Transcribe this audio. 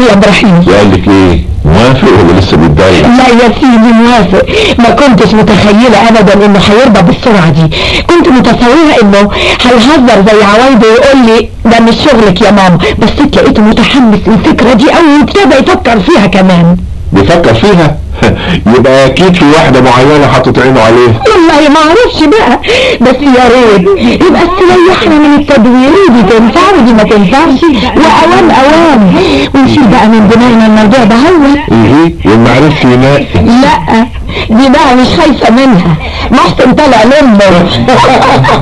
يا ابراهيم وقال لك ايه موافق ولا لسه بيتضايق لا يا سيدي موافق ما كنتش متخيلة ابدا انه هيرضى بالسرعة دي كنت متصورة انه هيهزر زي عوايده ويقول لي ده مش شغلك يا ماما بس لقيته متحمس للفكرة دي قوي وابتدى يفكر فيها كمان بيفكر فيها يبقى اكيد في واحدة معينة حاطط عينه عليها والله ما اعرفش بقى بس يا ريت يبقى استريحنا من التدوير دي تنفع ودي ما تنفعش واوام اوام ونشيل بقى من دماغنا الموضوع ده هو ايه والمعرفش ينقي لا دي بقى مش خايفة منها محسن طلع لامه